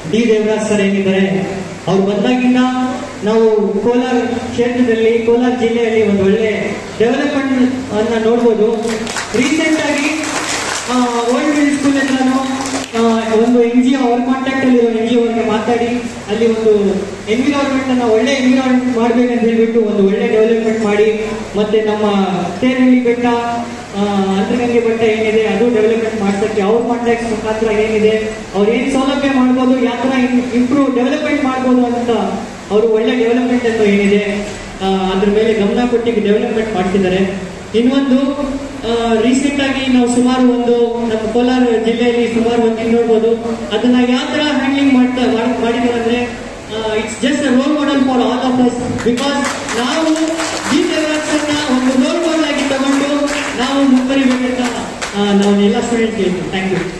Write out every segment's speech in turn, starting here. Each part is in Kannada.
ಡಿ ದೇವರಾಜ್ ಸರ್ ಏನಿದ್ದಾರೆ ಅವ್ರು ಬಂದಾಗಿಂದ ನಾವು ಕೋಲಾರ ಕ್ಷೇತ್ರದಲ್ಲಿ ಕೋಲಾರ ಜಿಲ್ಲೆಯಲ್ಲಿ ಒಂದು ಒಳ್ಳೆ ಡೆವಲಪ್ಮೆಂಟ್ ಅನ್ನ ನೋಡ್ಬೋದು ರೀಸೆಂಟ್ ಆಗಿ ಓಲ್ಡ್ ಮಿಲ್ ಸ್ಕೂಲ್ ಹತ್ರನೂ ಆ, ಒಂದು ಎನ್ ಜಿ ಅವ್ರ ಕಾಂಟ್ಯಾಕ್ಟ್ ಅಲ್ಲಿ ಎನ್ ಜಿ ಅವ್ರಿಗೆ ಮಾತಾಡಿ ಅಲ್ಲಿ ಒಂದು ಎನ್ವಿರಾನ್ಮೆಂಟ್ ಅನ್ನ ಒಳ್ಳೆ ಎನ್ವಿರಾನ್ಮೆಂಟ್ ಮಾಡ್ಬೇಕಂತ ಹೇಳ್ಬಿಟ್ಟು ಒಂದು ಒಳ್ಳೆ ಡೆವಲಪ್ಮೆಂಟ್ ಮಾಡಿ ಮತ್ತೆ ನಮ್ಮ ತೇರಹಳ್ಳಿ ಬೆಟ್ಟ ಆ, ಅಂತರಗಂಗೆ ಬೆಟ್ಟ ಏನಿದೆ ಅದು ಡೆವಲಪ್ಮೆಂಟ್ ಮಾಡ್ಸಕ್ಕೆ ಅವ್ರ ಕಾಂಟ್ಯಾಕ್ಟ್ಸ್ ಮುಖಾಂತರ ಏನಿದೆ ಅವ್ರು ಏನ್ ಸೌಲಭ್ಯ ಮಾಡ್ಬೋದು ಯಾವ ತರ ಇಂಪ್ರೂವ್ ಡೆವಲಪ್ಮೆಂಟ್ ಮಾಡ್ಬೋದು ಅಂತ ಅವರು ಒಳ್ಳೆ ಡೆವಲಪ್ಮೆಂಟ್ ಅಂತ ಏನಿದೆ ಆ, ಅದ್ರ ಮೇಲೆ ಗಮನ ಕೊಟ್ಟು ಡೆವಲಪ್ಮೆಂಟ್ ಮಾಡ್ತಿದ್ದಾರೆ ಇನ್ನೊಂದು ರೀಸೆಂಟ್ ಆಗಿ ನಾವು ಸುಮಾರು ಒಂದು ನಮ್ಮ ಕೋಲಾರ ಜಿಲ್ಲೆಯಲ್ಲಿ ಸುಮಾರು ಒಂದು ಇಲ್ಲಿ ನೋಡ್ಬೋದು ಅದನ್ನ ಯಾವ ತರ ಹ್ಯಾಂಡ್ಲಿಂಗ್ ಮಾಡ್ತಾ ಮಾಡ್- ಮಾಡಿದ್ದಾರೆ ಅಂದ್ರೆ it's just role model for all of us because G ಜಿ ದೇವರಾಜನ್ನ ಒಂದು ರೋಲ್ ಮಾಡೆಲ್ ಆಗಿ ತಗೊಂಡು ನಾವು ಮುಂದುವರಿಬೇಕಂತ ಆ, ನಾವು ಎಲ್ಲ ಸ್ಟೂಡೆಂಟ್ಸ್ ಹೇಳ್ತೀವಿ thank you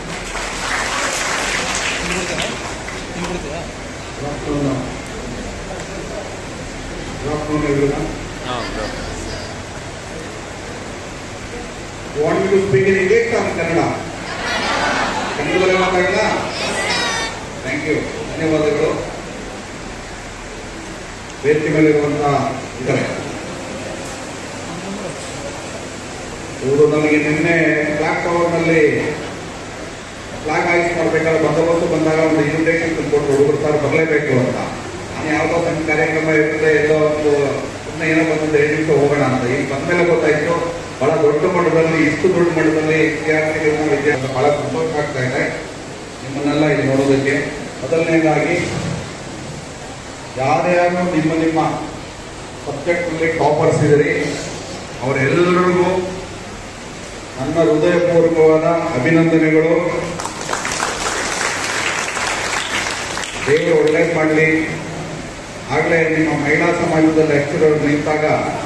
afternoon, everyone. You want me to speak in English or Kannada? ಕನ್ನಡದಲ್ಲೇ ಮಾತಾಡಲ್ಲ ಥ್ಯಾಂಕ್ ಯು ಧನ್ಯವಾದಗಳು ವೇದಿಕೆ ಮೇಲಿರುವಂತಹ ಇದ್ದಾರೆ ಇವರು ನಮಗೆ ನಿನ್ನೆ ಫ್ಲಾಗ್ ಟವರ್ನಲ್ಲಿ ಫ್ಲಾಗ್ ಆಯ್ಸ್ ಮಾಡಬೇಕಾದ್ರೆ ಬಂದೋಬಸ್ತು ಬಂದಾಗ ಒಂದು ಇನ್ವಿಟೇಷನ್ ಕೊಟ್ಟು ಹುಡುಗರು ಸರ್ ಬರಲೇಬೇಕು ಅಂತ ನಾನು ಯಾವುದೋ ಸಣ್ಣ ಕಾರ್ಯಕ್ರಮ ಇರುತ್ತೆ ಎಲ್ಲೋ ಒಂದು ಸುಮ್ಮನೆ ಏನೋ ಬಂದೊಂದು ಎರಡು ನಿಮಿಷ ಹೋಗೋಣ ಅಂತ ಈಗ ಬಂದ್ಮೇಲೆ ಗೊತ್ತಾಯ್ತು ಬಹಳ ದೊಡ್ಡ ಮಟ್ಟದಲ್ಲಿ ಇಷ್ಟು ದೊಡ್ಡ ಮಟ್ಟದಲ್ಲಿ ವಿದ್ಯಾರ್ಥಿಗಳನ್ನ ವಿದ್ಯಾರ್ಥಿ ಬಹಳ ಸಂತೋಷ ಆಗ್ತಾ ಇದೆ ನಿಮ್ಮನ್ನೆಲ್ಲ ಇಲ್ಲಿ ನೋಡೋದಕ್ಕೆ ಮೊದಲನೇದಾಗಿ ಯಾರ್ಯಾರು ನಿಮ್ಮ ನಿಮ್ಮ ಸಬ್ಜೆಕ್ಟ್ನಲ್ಲಿ ಟಾಪರ್ಸ್ ಇದ್ದೀರಿ ಅವರೆಲ್ಲರಿಗೂ ನನ್ನ ಹೃದಯಪೂರ್ವಕವಾದ ಅಭಿನಂದನೆಗಳು ದೇವರು ಒಳ್ಳೇದು ಮಾಡಲಿ ಆಗಲೇ ನಿಮ್ಮ ಮಹಿಳಾ ಸಮಾಜದ ಲೆಕ್ಚರರ್ ನಿಂತಾಗ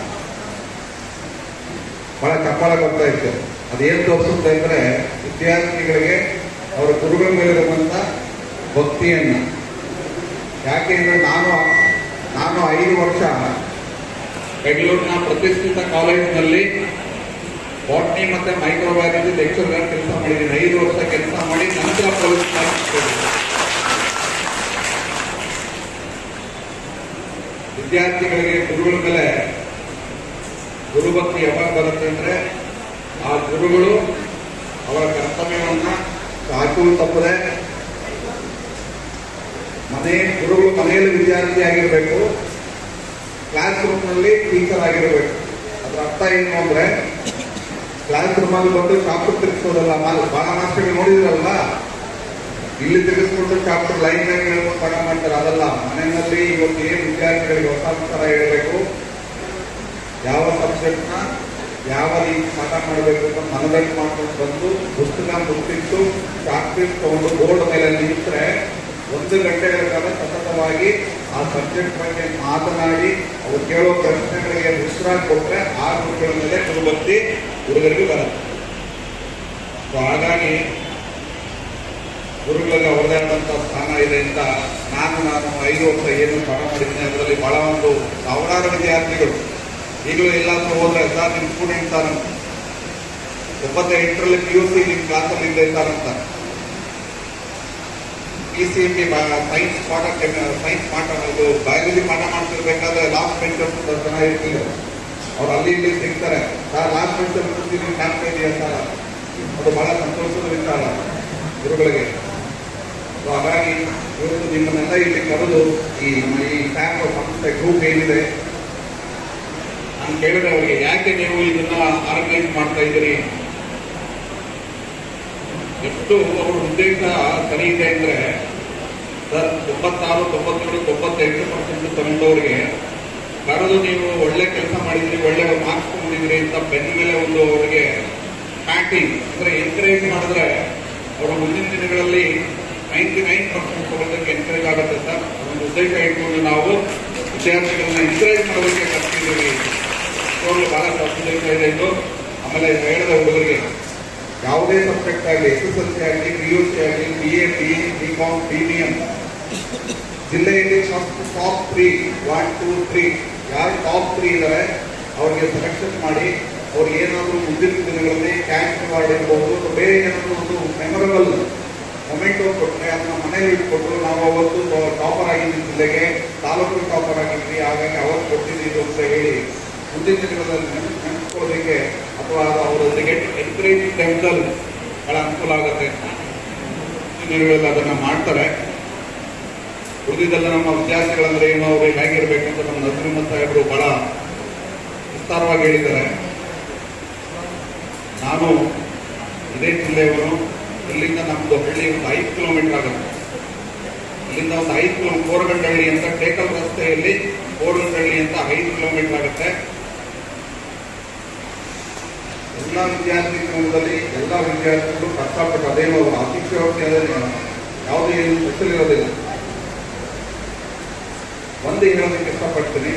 ಬಹಳ ಚಪ್ಪಾಳ ಬರ್ತಾ ಇತ್ತು ಅದೇನು ತೋರಿಸುತ್ತೆ ಅಂದ್ರೆ ವಿದ್ಯಾರ್ಥಿಗಳಿಗೆ ಅವರ ಗುರುಗಳ ಮೇಲಿರುವಂತ ಭಕ್ತಿಯನ್ನ ಯಾಕೆ ಅಂದ್ರೆ ನಾನು ನಾನು ಐದು ವರ್ಷ ಬೆಂಗಳೂರಿನ ಪ್ರತಿಷ್ಠಿತ ಕಾಲೇಜಿನಲ್ಲಿ ಬಾಟ್ನಿ ಮತ್ತೆ ಮೈಕ್ರೋಬಯಾಲಜಿ ಲೆಕ್ಚರ್ ಕೆಲಸ ಮಾಡಿದ್ದೀನಿ ಐದು ವರ್ಷ ಕೆಲಸ ಮಾಡಿ ನಂತರ ಪೊಲೀಸ್ ವಿದ್ಯಾರ್ಥಿಗಳಿಗೆ ಗುರುಗಳ ಮೇಲೆ ಗುರುಭಕ್ತಿ ಯಾವಾಗ ಬರುತ್ತೆ ಅಂದ್ರೆ ಆ ಗುರುಗಳು ಅವರ ಕರ್ತವ್ಯವನ್ನ ಸಾಕು ತಪ್ಪದೆ ಮನೆ ಗುರುಗಳು ಮನೆಯಲ್ಲಿ ವಿದ್ಯಾರ್ಥಿ ಆಗಿರಬೇಕು ಕ್ಲಾಸ್ ರೂಮ್ನಲ್ಲಿ ಟೀಚರ್ ಆಗಿರಬೇಕು ಅದ್ರ ಅರ್ಥ ಏನು ಅಂದ್ರೆ ಕ್ಲಾಸ್ ರೂಮಲ್ಲಿ ಬಂದು ಚಾಪ್ಟರ್ ತಿರ್ಗಿಸೋದಲ್ಲ ಮಾ- ಬಹಳ ಮಾಸ್ಟರ್ಗಳು ನೋಡಿದ್ರಲ್ಲ ಇಲ್ಲಿ ತಿರುಗಿಸ್ಕೊಂಡು ಚಾಪ್ಟರ್ ಲೈನ್ ಲೈನ್ ಹೇಳ್ಕೊಂಡು ಪಾಠ ಮಾಡ್ತಾರೆ ಅದಲ್ಲ ಮನೆಯಲ್ಲಿ ಇವತ್ತು ಏನು ವಿದ್ಯಾರ್ಥಿಗಳಿಗೆ ಹೊಸ ಥರ ಹೇಳಬೇಕು ಯಾವ ಸಬ್ಜೆಕ್ಟ್ನ ಯಾವ ರೀತಿ ಪಾಠ ಮಾಡಬೇಕು ಅಂತ ಮನದಟ್ಟು ಮಾಡ್ಕೊಂಡು ಬಂದು ಪುಸ್ತಕ ಮುಚ್ಚಿಟ್ಟು ಚಾಕ್ಲೇಟ್ ತಗೊಂಡು ಬೋರ್ಡ್ ಮೇಲೆ ನಿಂತರೆ ಒಂದು ಗಂಟೆಗಳ ಕಾಲ ಸತತವಾಗಿ ಆ ಸಬ್ಜೆಕ್ಟ್ ಬಗ್ಗೆ ಮಾತನಾಡಿ ಅವ್ರು ಕೇಳೋ ಪ್ರಶ್ನೆಗಳಿಗೆ ಉತ್ತರ ಕೊಟ್ಟರೆ ಆ ಗುರುಗಳ ಮೇಲೆ ಗುರುಭಕ್ತಿ ಹುಡುಗರಿಗೂ ಬರುತ್ತೆ ಸೊ ಹಾಗಾಗಿ ಗುರುಗಳಲ್ಲಿ ಅವರದೇ ಆದಂತಹ ಸ್ಥಾನ ಇದೆ ಅಂತ ನಾನು ನಾನು ಐದು ವರ್ಷ ಏನು ಪಾಠ ಮಾಡಿದ್ದೀನಿ ಅದರಲ್ಲಿ ಬಹಳ ಒಂದು ಸಾವಿರಾರು ವಿದ್ಯಾರ್ಥಿಗಳು ಈಗಲೂ ಎಲ್ಲಾದ್ರೂ ಹೋದ್ರೆ ಸರ್ ನಿಮ್ಮ ಸ್ಟೂಡೆಂಟ್ ಸರ್ ಅಂತ ಎಪ್ಪತ್ತೆಂಟರಲ್ಲಿ ಪಿ ಯು ಸಿ ನಿಮ್ಮ ಕ್ಲಾಸಲ್ಲಿ ಇದ್ದೆ ಸರ್ ಅಂತ P C M B science ಪಾಠ ಸೈನ್ಸ್ ಪಾಠ ಇದು ಬಯಾಲಜಿ ಪಾಠ ಮಾಡ್ತಿರ್ಬೇಕಾದ್ರೆ ಲಾಸ್ಟ್ ಬೆಂಚರ್ಸ್ ಜನ ಇರ್ತಿಲ್ಲ ಅವ್ರು ಅಲ್ಲಿ ಇಲ್ಲಿ ಸಿಗ್ತಾರೆ ಸರ್ ಲಾಸ್ಟ್ ಬೆಂಚರ್ ಕೂತಿದ್ದೀನಿ ಕಾಣ್ತಾ ಇದೆಯಾ ಸರ್ ಅದು ಬಹಳ ಸಂತೋಷದ ವಿಚಾರ ಗುರುಗಳಿಗೆ ಸೊ ಹಾಗಾಗಿ ಇವತ್ತು ನಿಮ್ಮನ್ನೆಲ್ಲ ಇಲ್ಲಿ ಕರೆದು ಈ ನಮ್ಮ ಈ ಟ್ಯಾಪ್ ಸಂಸ್ಥೆ ಗ್ರೂಪ್ ಏನಿದೆ ನಾನು ಕೇಳಿದ್ರೆ ಅವರಿಗೆ ಯಾಕೆ ನೀವು ಇದನ್ನ ಆರ್ಗನೈಸ್ ಮಾಡ್ತಾ ಇದ್ದೀರಿ ಎಷ್ಟು ಅವ್ರ ಉದ್ದೇಶ ಸರಿ ಇದೆ ಅಂದ್ರೆ ಸರ್ ತೊಂಬತ್ತಾರು ತೊಂಬತ್ತೇಳು ತೊಂಬತ್ತೆಂಟು ಪರ್ಸೆಂಟ್ ತಗೊಂಡವ್ರಿಗೆ ಕರೆದು ನೀವು ಒಳ್ಳೆ ಕೆಲಸ ಮಾಡಿದ್ರಿ ಒಳ್ಳೆ ಮಾರ್ಕ್ಸ್ ತಗೊಂಡಿದ್ರಿ ಅಂತ ಬೆನ್ನ ಮೇಲೆ ಒಂದು ಅವರಿಗೆ ಪ್ಯಾಕಿಂಗ್ ಅಂದ್ರೆ ಎನ್ಕರೇಜ್ ಮಾಡಿದ್ರೆ ಅವರ ಮುಂದಿನ ದಿನಗಳಲ್ಲಿ ನೈಂಟಿ ನೈನ್ ಪರ್ಸೆಂಟ್ ತಗೊಳ್ಳೋದಕ್ಕೆ ಎನ್ಕರೇಜ್ ಆಗುತ್ತೆ ಸರ್ ಒಂದು ಉದ್ದೇಶ ಇಟ್ಕೊಂಡು ನಾವು ವಿದ್ಯಾರ್ಥಿಗಳನ್ನ ಎನ್ಕರೇಜ್ ಮಾಡೋದಕ್ಕೆ ಕರ್ತಿದ್ದೀವಿ ಇವಾಗಲೂ ಬಹಳ ಉದ್ದೇಶ ಇದೆ ಇದು ಆಮೇಲೆ ಹೇಳಿದ ಹುಡುಗರಿಗೆ ಯಾವುದೇ ಸಬ್ಜೆಕ್ಟ್ ಆಗಲಿ ಎಸ್ ಎಸ್ ಎಲ್ ಸಿ ಆಗಲಿ ಪಿ ಯು ಸಿ ಆಗಲಿ B A B B com B B M ಜಿಲ್ಲೆಯಲ್ಲಿ first top three one two three ಯಾರು ಟಾಪ್ ತ್ರೀ ಇದ್ದಾರೆ ಅವ್ರಿಗೆ ಸೆಲೆಕ್ಷನ್ ಮಾಡಿ ಅವ್ರಿಗೆ ಏನಾದರೂ ಮುಂದಿನ ದಿನಗಳಲ್ಲಿ ಕ್ಯಾಶ್ ಅವಾರ್ಡ್ ಇರ್ಬೋದು ಅಥವಾ ಬೇರೆ ಏನಾದರೂ ಒಂದು ಮೆಮೊರಬಲ್ ಮೊಮೆಂಟೋ ಕೊಟ್ಟರೆ ಅದನ್ನ ಮನೇಲಿ ಇಟ್ಕೊಟ್ಟು ನಾವು ಅವತ್ತು ಟಾಪರ್ ಆಗಿದ್ವಿ ಜಿಲ್ಲೆಗೆ ತಾಲೂಕು ಟಾಪರ್ ಆಗಿದ್ವಿ ಹಾಗಾಗಿ ಅವತ್ತು ಕೊಟ್ಟಿದ್ದೀವಿ ಅಂತ ಹೇಳಿ ಮುಂದಿನ ದಿನಗಳಲ್ಲಿ ನೆನ್ಪ್- ನೆನ್ಸ್ಕೊಳ್ಳೋದಕ್ಕೆ ಅಥವಾ ಅವರೊಂದಿಗೆ ಎನ್ಕರೇಜ್ ಟೆಂಪಲ್ ಬಹಳ ಅನುಕೂಲ ಆಗುತ್ತೆ ಮುಂದಿನ ದಿನಗಳಲ್ಲಿ ಅದನ್ನ ಮಾಡ್ತಾರೆ ಉಳಿದಿದ್ದೆಲ್ಲ ನಮ್ಮ ವಿದ್ಯಾರ್ಥಿಗಳಂದ್ರೆ ಏನು ಅವ್ರಿಗೆ ಹೇಗಿರ್ಬೇಕು ಅಂತ ನಮ್ಮ ನರಸಿಂಹ ಸಾಹೇಬರು ಬಹಳ ವಿಸ್ತಾರವಾಗಿ ಹೇಳಿದ್ದಾರೆ ನಾನು ಇದೇ ಜಿಲ್ಲೆಯವನು ಇಲ್ಲಿಂದ ನಮ್ದು ಹಳ್ಳಿ ಒಂದು ಐದು ಕಿಲೋಮೀಟರ್ ಆಗುತ್ತೆ ಇಲ್ಲಿಂದ ಒಂದು ಐದು ಕಿಲೋ ಕೋರಗಂಡಹಳ್ಳಿ ಅಂತ ಟೇಕಲ್ ರಸ್ತೆಯಲ್ಲಿ ಕೋರಗಂಡಹಳ್ಳಿ ಅಂತ ಐದು ಕಿಲೋಮೀಟರ್ ಆಗುತ್ತೆ ಎಲ್ಲ ವಿದ್ಯಾರ್ಥಿ ಕ್ರಮದಲ್ಲಿ ಎಲ್ಲ ವಿದ್ಯಾರ್ಥಿಗಳು ಕಷ್ಟಪಟ್ಟು ಅದೇನೋ ಅತಿಶಯೋಕ್ತಿ ಅದೇನೋ ಯಾವುದೇ ಏನು ಸ್ಪೆಷಲ್ ಇರೋದಿಲ್ಲ ಒಂದು ಹೇಳೋದಕ್ಕೆ ಇಷ್ಟಪಡ್ತೀನಿ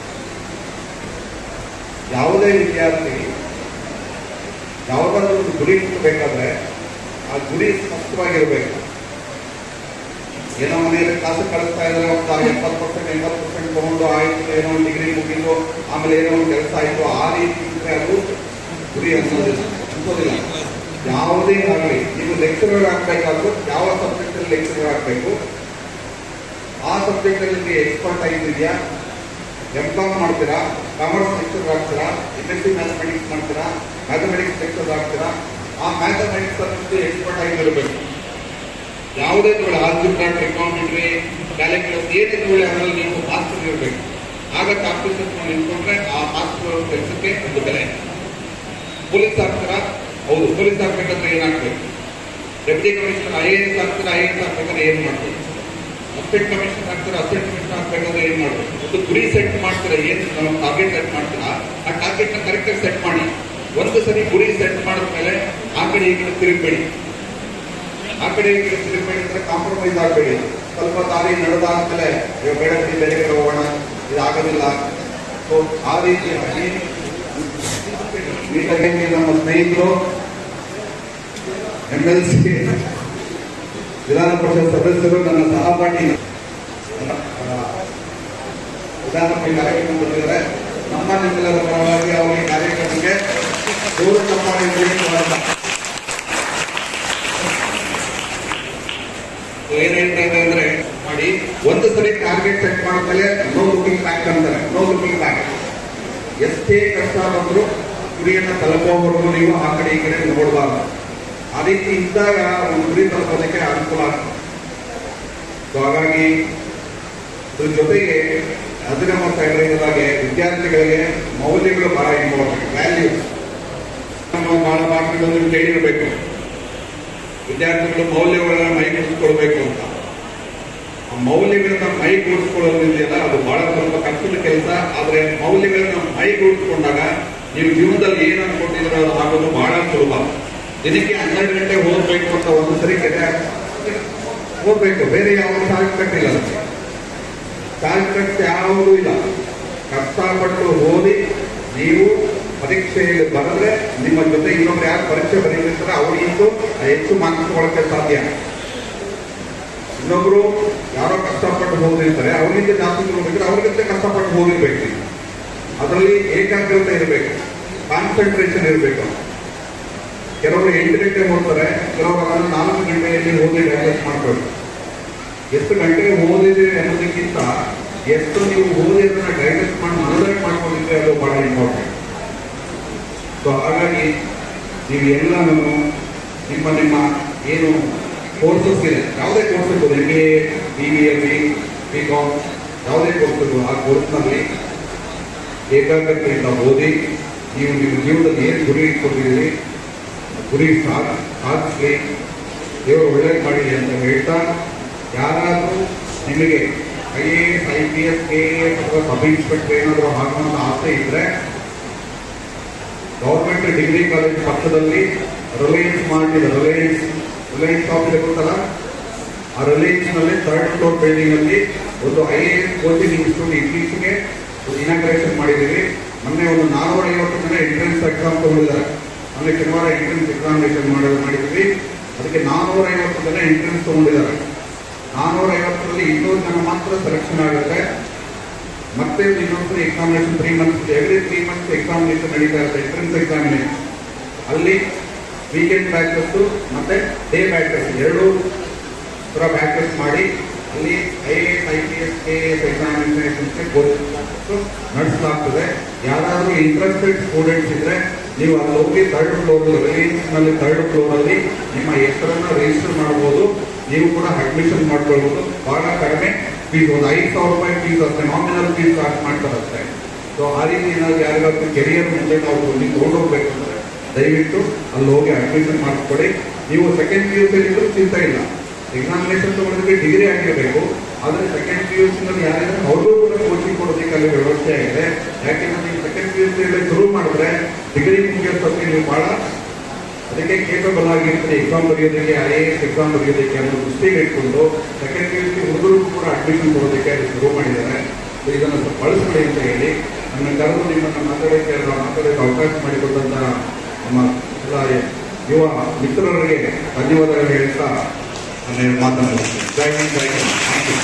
ಯಾವುದೇ ವಿದ್ಯಾರ್ಥಿ ಯಾವುದಾದ್ರೂ ಒಂದು ಗುರಿ ಮುಟ್ಟಬೇಕಾದ್ರೆ ಆ ಗುರಿ ಸ್ಪಷ್ಟವಾಗಿರಬೇಕು ಏನೋ ಮನೆಯಲ್ಲಿ ಕ್ಲಾಸ್ ಕಳಿಸ್ತಾ ಇದ್ರೆ ಒಂದು ಎಪ್ಪತ್ತು ಪರ್ಸೆಂಟ್ ಎಂಬತ್ತು ಪರ್ಸೆಂಟ್ ತಗೊಂಡು ಆಯ್ತು ಏನೋ ಒಂದು ಡಿಗ್ರಿ ಮುಗಿದು ಆಮೇಲೆ ಏನೋ ಒಂದು ಕೆಲಸ ಆಯ್ತು ಆ ರೀತಿ ಇದ್ರೆ ಅದು ಗುರಿ ಅನ್ನೋದಿಲ್ಲ ಅನ್ಸೋದಿಲ್ಲ ಯಾವುದೇ ಆಗಲಿ ನೀವು ಲೆಕ್ಚರರ್ ಆಗಬೇಕಾದ್ರೂ ಯಾವ ಸಬ್ಜೆಕ್ಟ್ ಅಲ್ಲಿ ಲೆಕ್ಚರರ್ ಆಗಬೇಕು ಆ ಸಬ್ಜೆಕ್ಟ್ ಅಲ್ಲಿ ನಿಮಗೆ ಎಕ್ಸ್ಪರ್ಟ್ ಆಗಿದೆಯಾ ಎಂ ಕಾಮ್ ಮಾಡ್ತೀರಾ ಕಾಮರ್ಸ್ ಲೆಕ್ಚರ್ ಆಗ್ತೀರಾ ಎಮ್ ಎಸ್ ಸಿ ಮ್ಯಾಥಮೆಟಿಕ್ಸ್ ಮಾಡ್ತೀರಾ ಮ್ಯಾಥಮೆಟಿಕ್ಸ್ ಲೆಕ್ಚರ್ ಆಗ್ತೀರಾ ಆ ಮ್ಯಾಥಮೆಟಿಕ್ಸ್ ಅಲ್ಲಿ ಎಕ್ಸ್ಪರ್ಟ್ ಆಗಿರಬೇಕು ಯಾವುದೇ ತಗೊಳ್ಳಿ ಆಲ್ಜಿಬ್ರಾ ಟ್ರಿಕಾಮೆಟ್ರಿ ಕ್ಯಾಲ್ಕುಲಸ್ ಏನೇ ತಗೊಳ್ಳಿ ಅದರಲ್ಲಿ ನೀವು ಮಾಸ್ಟರ್ ಇರಬೇಕು ಆಗ ಕಾಂಪಿಟೇಷನ್ ನಿಂತ್ಕೊಂಡ್ರೆ ಆ ಮಾಸ್ಟರ್ ಕೆಲಸಕ್ಕೆ ಒಂದು ಬೆಲೆ ಪೊಲೀಸ್ ಆಗ್ತೀರಾ ಹೌದು ಪೊಲೀಸ್ ಆಗ್ಬೇಕಂದ್ರೆ ಏನಾಗ್ಬೇಕು deputy commissioner I A S ಆಗ್ತೀರಾ ಐ ಎ ಎಸ್ ಆಗ್ಬೇಕಂದ್ರೆ ಏನ್ ಮಾಡ್ಬೇಕು ಅಸಿಸ್ಟೆಂಟ್ ಕಮಿಷನರ್ ಆಗ್ತೀರಾ ಅಸಿಸ್ಟೆಂಟ್ ಕಮಿಷನರ್ ಆಗ್ಬೇಕಂದ್ರೆ ಏನ್ ಮಾಡ್ಬೇಕು ಒಂದು ಗುರಿ ಸೆಟ್ ಮಾಡ್ತೀರಾ ಏನ್ ನಾವು ಟಾರ್ಗೆಟ್ ಸೆಟ್ ಮಾಡ್ತೀರಾ ಆ ಟಾರ್ಗೆಟ್ ನ ಕರೆಕ್ಟ್ ಸೆಟ್ ಮಾಡಿ ಒಂದು ಸರಿ ಗುರಿ ಸೆಟ್ ಮಾಡಿದ್ಮೇಲೆ ಆ ಕಡೆ ಈ ಕಡೆ ತಿರುಗಬೇಡಿ ಆ ಕಡೆ ಈ ಕಡೆ ತಿರುಗಬೇಡಿ ಅಂದ್ರೆ ಕಾಂಪ್ರಮೈಸ್ ಆಗಬೇಡಿ ಸ್ವಲ್ಪ ದಾರಿ ನಡೆದಾದ್ಮೇಲೆ ಇವಾಗ ಬೇಡ ಬಿಡಿ, ಬೇರೆ ಕಡೆ ಹೋಗೋಣ ಇದಾಗೋದಿಲ್ಲ ಸೊ ಆ ರೀತಿಯಾಗಿ ನೀಟಾಗಿ ನಮ್ಮ ಸ್ನೇಹಿತರು ಎಂ ಎಲ್ ಸಿ ವಿಧಾನ ಪರಿಷತ್ ಸದಸ್ಯರು ನನ್ನ ಸಹಪಾಠಿ ಆ, ವಿಧಾನ ಪರಿಷತ್ ಕಾರ್ಯಕ್ರಮ ಬಂದಿದ್ದಾರೆ ನಮ್ಮ ನಿಮ್ಮೆಲ್ಲರ ಪರವಾಗಿ ಅವರಿಗೆ ಕಾರ್ಯಕ್ರಮಕ್ಕೆ ದೂರ ಚಪ್ಪಾಳೆ ನೀಡಿ ಸ್ವಾಗತ ಏನ್ ಹೇಳ್ತಾ ಇದೆ ಅಂದ್ರೆ ಮಾಡಿ ಒಂದು ಸರಿ ಟಾರ್ಗೆಟ್ ಸೆಟ್ ಮಾಡಿದ್ಮೇಲೆ ನೋ ಲುಕಿಂಗ್ ಬ್ಯಾಕ್ ಅಂತಾರೆ ನೋ ಲುಕಿಂಗ್ ಬ್ಯಾಕ್ ಎಷ್ಟೇ ಕಷ್ಟ ಬಂದ್ರು ಗುರಿಯನ್ನ ತಲುಪೋವರೆಗೂ ನೀವು ಆ ಕಡೆ ಈ ಕಡೆ ನೋಡಬಾರ್ದು ಆ ರೀತಿ ಇದ್ದಾಗ ಒಂದು ಗುರಿ ತಲುಪೋದಕ್ಕೆ ಅನುಕೂಲ ಆಗ್ತದೆ ಸೊ ಹಾಗಾಗಿ ಇದ್ರ ಜೊತೆಗೆ ಅಭಿನವ ಹೇಳಿದಾಗೆ ವಿದ್ಯಾರ್ಥಿಗಳಿಗೆ ಮೌಲ್ಯಗಳು ಬಹಳ ಇಂಪಾರ್ಟೆಂಟ್ ವ್ಯಾಲ್ಯೂ ನಮ್ಮ ಬಹಳ ಮಾತುಗಳನ್ನು ನೀವು ಕೇಳಿರಬೇಕು ವಿದ್ಯಾರ್ಥಿಗಳು ಮೌಲ್ಯಗಳನ್ನ ಮೈಗೂಡಿಸ್ಕೊಳ್ಬೇಕು ಅಂತ ಆ ಮೌಲ್ಯಗಳನ್ನ ಮೈಗೂಡಿಸ್ಕೊಳ್ಳೋದಿದೆಯಲ್ಲ ಅದು ಬಹಳ ಸ್ವಲ್ಪ ಕಷ್ಟದ ಕೆಲಸ ಆದ್ರೆ ಮೌಲ್ಯಗಳನ್ನ ಮೈಗೂಡಿಸ್ಕೊಂಡಾಗ ನೀವು ಜೀವನದಲ್ಲಿ ಏನ್ ಅನ್ಕೊಂಡಿದ್ರೆ ಅದು ಆಗೋದು ಬಹಳ ಸುಲಭ ದಿನಕ್ಕೆ ಹನ್ನೆರಡು ಗಂಟೆ ಓದ್ಬೇಕು ಅಂತ ಒಂದು ಸರಿ ಕೆರೆ ಓದ್ಬೇಕು ಬೇರೆ ಯಾವ ಶಾರ್ಟ್ ಕಟ್ ಇಲ್ಲ ಶಾರ್ಟ್ ಕಟ್ ಯಾವುದೂ ಇಲ್ಲ ಕಷ್ಟಪಟ್ಟು ಓದಿ ನೀವು ಪರೀಕ್ಷೆಯಲ್ಲಿ ಬರೆದ್ರೆ ನಿಮ್ಮ ಜೊತೆ ಇನ್ನೊಬ್ರು ಯಾರು ಪರೀಕ್ಷೆ ಬರೀತಿರ್ತಾರೆ ಅವರಿಗಿಂತೂ ಹೆಚ್ಚು ಮಾರ್ಕ್ಸ್ ತಗೊಳಕ್ಕೆ ಸಾಧ್ಯ ಇನ್ನೊಬ್ರು ಯಾರೋ ಕಷ್ಟಪಟ್ಟು ಓದಿರ್ತಾರೆ ಅವರಿಂದ ಜಾಸ್ತಿ ತಗೋಬೇಕಿದ್ರೆ ಅವ್ರಿಗಿಂತ ಕಷ್ಟಪಟ್ಟು ಓದಿರ್ಬೇಕು ಅದರಲ್ಲಿ ಏಕಾಗ್ರತೆ ಇರಬೇಕು ಕಾನ್ಸಂಟ್ರೇಷನ್ ಇರಬೇಕು ಕೆಲವರು ಎಂಟು ಗಂಟೆ ಓದ್ತಾರೆ ಕೆಲವರು ಅದನ್ನು ನಾಲ್ಕು ಗಂಟೆಯಲ್ಲಿ ಓದಿ ಡೈಜೆಸ್ಟ್ ಮಾಡಬೇಕು ಎಷ್ಟು ಗಂಟೆ ಓದಿದ್ರೆ ಅನ್ನೋದಕ್ಕಿಂತ ಎಷ್ಟು ನೀವು ಓದಿ ಅದನ್ನ ಡೈಜೆಸ್ಟ್ ಮಾಡಿ ಮನದಟ್ಟು ಮಾಡ್ಕೊಂಡಿದ್ರೆ ಅದು ಬಹಳ ಇಂಪಾರ್ಟೆಂಟ್ ಸೊ ಹಾಗಾಗಿ ನೀವು ಎಲ್ಲನೂ ನಿಮ್ಮ ನಿಮ್ಮ ಏನು ಕೋರ್ಸಸ್ ಇದೆ ಯಾವುದೇ ಕೋರ್ಸ್ ಇರ್ಬೋದು M B A B B L B B com ಯಾವುದೇ ಕೋರ್ಸ್ ಇರ್ಬೋದು ಆ ಕೋರ್ಸ್ನಲ್ಲಿ ಏಕಾಗ್ರತೆಯಿಂದ ಓದಿ ನೀವು ನಿಮ್ಮ ಜೀವನದಲ್ಲಿ ಏನು ಗುರಿ ಇಟ್ಕೊಂಡಿದ್ದೀರಿ ಗುರಿ ಸಾಧ್ ಸಾಧಿಸಲಿ ದೇವರು ಒಳ್ಳೇದು ಮಾಡಲಿ ಅಂತ ಹೇಳ್ತಾ ಯಾರಾದರೂ ನಿಮಗೆ I A S I P S K A S ಅಥವಾ ಸಬ್ ಇನ್ಸ್ಪೆಕ್ಟರ್ ಏನಾದರೂ ಆಗುವಂತ ಆಸೆ ಇದ್ರೆ ಗೌರ್ಮೆಂಟ್ ಡಿಗ್ರಿ ಕಾಲೇಜ್ ಪಕ್ಕದಲ್ಲಿ ರಿಲಯನ್ಸ್ ಮಾಡಿದ ರಿಲಯನ್ಸ್ ರಿಲಯನ್ಸ್ ಆಫೀಸ್ ಗೊತ್ತಲ್ಲ ಆ ರಿಲಯನ್ಸ್ ನಲ್ಲಿ ಥರ್ಡ್ ಫ್ಲೋರ್ ಬಿಲ್ಡಿಂಗ್ ಅಲ್ಲಿ ಒಂದು I A S coaching institute ಇತ್ತೀಚೆಗೆ ಇನಾಗ್ರೇಷನ್ ಮಾಡಿದ್ದೀವಿ ಮೊನ್ನೆ ಒಂದು ನಾನ್ನೂರ ಐವತ್ತು ಜನ ಎಂಟ್ರೆನ್ಸ್ ಎಕ್ಸಾಮ್ ತಗೊಂಡಿದ್ದಾರೆ ಮೊನ್ನೆ ಶನಿವಾರ ಎಂಟ್ರೆನ್ಸ್ ಎಕ್ಸಾಮಿನೇಷನ್ ಮಾಡೋದು ಮಾಡಿದ್ವಿ ಅದಕ್ಕೆ ನಾನ್ನೂರ ಐವತ್ತು ಜನ ಎಂಟ್ರೆನ್ಸ್ ತಗೊಂಡಿದ್ದಾರೆ ನಾನ್ನೂರ ಐವತ್ತರಲ್ಲಿ ಇನ್ನೂರು ಜನ ಮಾತ್ರ ಸೆಲೆಕ್ಷನ್ ಆಗುತ್ತೆ ಮತ್ತೆ ಇನ್ನೊಂದು examination three months every three months examination ನಡೀತಾ ಇರುತ್ತೆ ಎಂಟ್ರೆನ್ಸ್ ಎಕ್ಸಾಮಿನೇಷನ್ ಅಲ್ಲಿ ವೀಕೆಂಡ್ ಬ್ಯಾಚಸ್ ಮತ್ತೆ ಡೇ ಬ್ಯಾಚಸ್ ಎರಡು ಥರ ಬ್ಯಾಚಸ್ ಮಾಡಿ ಅಲ್ಲಿ I A S I P S K S ಎಕ್ಸಾಮಿನೇಷನ್ಸ್ಗೆ ನಡೆಸಲಾಗ್ತದೆ ಯಾರಾದರೂ ಇಂಟ್ರೆಸ್ಟೆಡ್ ಸ್ಟೂಡೆಂಟ್ಸ್ ಇದ್ರೆ ನೀವು ಅಲ್ಲಿ ಹೋಗಿ ಥರ್ಡ್ ಫ್ಲೋರ್ ನಲ್ಲಿ ಥರ್ಡ್ ಫ್ಲೋರ್ ಅಲ್ಲಿ ನಿಮ್ಮ ಹೆಸರನ್ನ ರಿಜಿಸ್ಟರ್ ಮಾಡಬಹುದು ನೀವು ಕೂಡ ಅಡ್ಮಿಷನ್ ಮಾಡ್ಕೊಳ್ಬಹುದು ಬಹಳ ಕಡಿಮೆ ಫೀಸ್ ಒಂದು ಐದು ಸಾವಿರ ರೂಪಾಯಿ ಫೀಸ್ ಅಷ್ಟೇ ನಾಮಿನಲ್ ಫೀಸ್ ಚಾರ್ಜ್ ಮಾಡ್ತಾರಷ್ಟೇ ಸೊ ಆ ರೀತಿ ಏನಾದ್ರು ಯಾರಿಗಾದ್ರು ಕೆರಿಯರ್ ಮುಂದೆ ನಾವು ನೀವು ತೊಗೊಂಡೋಗ್ಬೇಕಂದ್ರೆ ದಯವಿಟ್ಟು ಅಲ್ಲಿ ಹೋಗಿ ಅಡ್ಮಿಷನ್ ಮಾಡಿಸ್ಕೊಡಿ ನೀವು ಸೆಕೆಂಡ್ ಪಿ ಯು ಸಿ ಚಿಂತೆ ಇಲ್ಲ ಎಕ್ಸಾಮಿನೇಷನ್ ತಗೊಳ್ಳೋದಕ್ಕೆ ಡಿಗ್ರಿ ಆಗಿರಬೇಕು ಆದರೆ ಸೆಕೆಂಡ್ ಪಿ ಯು ನಲ್ಲಿ ಯಾರಿದ್ರೆ ಅವ್ರಿಗೂ ಕೂಡ ಕೋಚಿಂಗ್ ಕೊಡೋದಕ್ಕೆ ಅಲ್ಲಿ ವ್ಯವಸ್ಥೆ ಆಗಿದೆ ಯಾಕೆಂದ್ರೆ ನೀವು ಸೆಕೆಂಡ್ ಪಿ ಯು ಸಿ ಶುರು ಮಾಡಿದ್ರೆ ಡಿಗ್ರಿ ಮುಗಿಯೋಷ್ಟೊತ್ತಿಗೆ ನೀವು ಬಹಳ ಅದಕ್ಕೆ ಕೇಪಬಲ್ ಆಗಿರ್ತಾರೆ ಎಕ್ಸಾಮ್ ಬರೆಯೋದಕ್ಕೆ ಐ ಎ ಎಸ್ ಎಕ್ಸಾಮ್ ಬರೆಯೋದಕ್ಕೆ ಅನ್ನೋ ದೃಷ್ಟಿಗೆ ಇಟ್ಕೊಂಡು ಸೆಕೆಂಡ್ ಪಿ ಯು ಸಿ ಹುಡುಗರಿಗೂ ಕೂಡ ಅಡ್ಮಿಷನ್ ಕೊಡೋದಕ್ಕೆ ಅಲ್ಲಿ ಶುರು ಮಾಡಿದ್ದಾರೆ So ಇದನ್ನು ಸ್ವಲ್ಪ ಬಳಸ್ಕೊಳ್ಳಿ ಅಂತ ಹೇಳಿ ನನ್ನ ಕರೆದು ನಿಮ್ಮನ್ನು ಮಾತಾಡೋಕ್ಕೆ ಮಾತಾಡೋಕ್ಕೆ ಅವಕಾಶ ಮಾಡಿಕೊಟ್ಟಂತ ನಮ್ಮ ಎಲ್ಲ ಯುವ ಮಿತ್ರರಿಗೆ ಧನ್ಯವಾದಗಳು ಹೇಳ್ತಾ ನಾನು ಮಾತನಾಡ್ತೀನಿ ಜೈ ಹಿಂದ್ ಜೈ ಹಿಂದ್. Thank you.